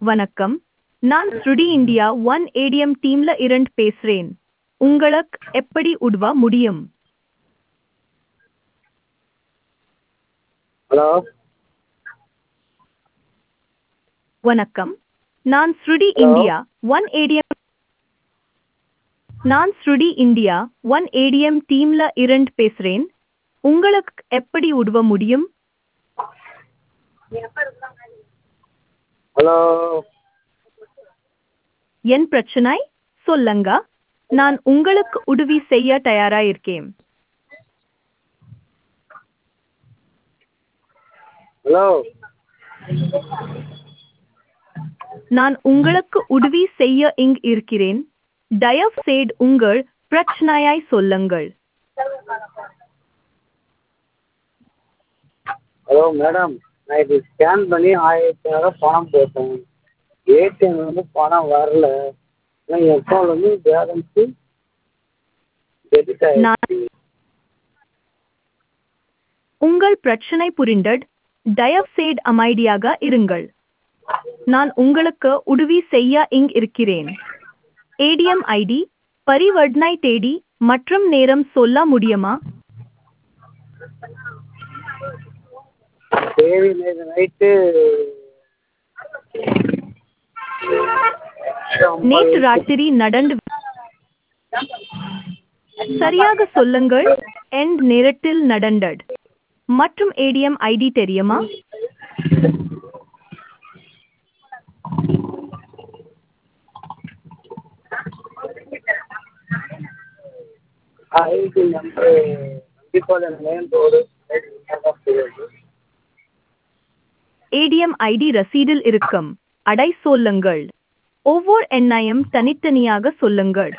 வணக்கம் நான் ஸ்ருடி இந்தியா ஒன் ஏடிஎம் டீம்ல இருந்து பேசுறேன் உங்களுக்கு எப்படி உதவ முடியும் ஹலோ வணக்கம் நான் ஸ்ருடி Hello. இந்தியா ஒன் ஏடிஎம் நான் ஸ்ருடி இந்தியா ஒன் ஏடிஎம் டீம்ல இருந்து பேசுறேன் உங்களுக்கு எப்படி உதவ முடியும் ஹலோ என் பிரச்சனை சொல்லுங்க நான் உங்களுக்கு உதவி செய்ய தயாரா இருக்கேன் ஹலோ நான் உங்களுக்கு உதவி செய்ய இங் இருக்கிறேன் தயவு செய்து உங்கள் பிரச்சனையாய் சொல்லுங்கள் ஹலோ மேடம் நான் இது ஸ்கேன் பண்ணி ஆயிரத்தி ஐநூறுவா பணம் போட்டேன் ஏடிஎம் வந்து பணம் வரல ஆனால் என் அக்கௌண்ட்ல வந்து பேலன்ஸு டெபிட் நான் ஆயிடுச்சு உங்கள் பிரச்சனை புரிந்தது தயவு செய்து அமைதியாக இருங்கள் நான் உங்களுக்கு உதவி செய்ய இங் இருக்கிறேன் ஏடிஎம் ஐடி பரிவர்த்தனை தேதி மற்றும் நேரம் சொல்ல முடியுமா தேவி நேற்று நைட்டு நேற்று ராத்திரி நடந்து சரியாக சொல்லுங்கள் எண்ட் நேரத்தில் நடந்தது மற்றும் ஏடிஎம் ஐடி தெரியுமா ஐடி நம்பர் கண்டிப்பாக மெயின் ரோடு ஏடிஎம் ஐடி ரசீதில் இருக்கும் அடை சொல்லுங்கள் ஒவ்வொரு எண்ணையும் தனித்தனியாக சொல்லுங்கள்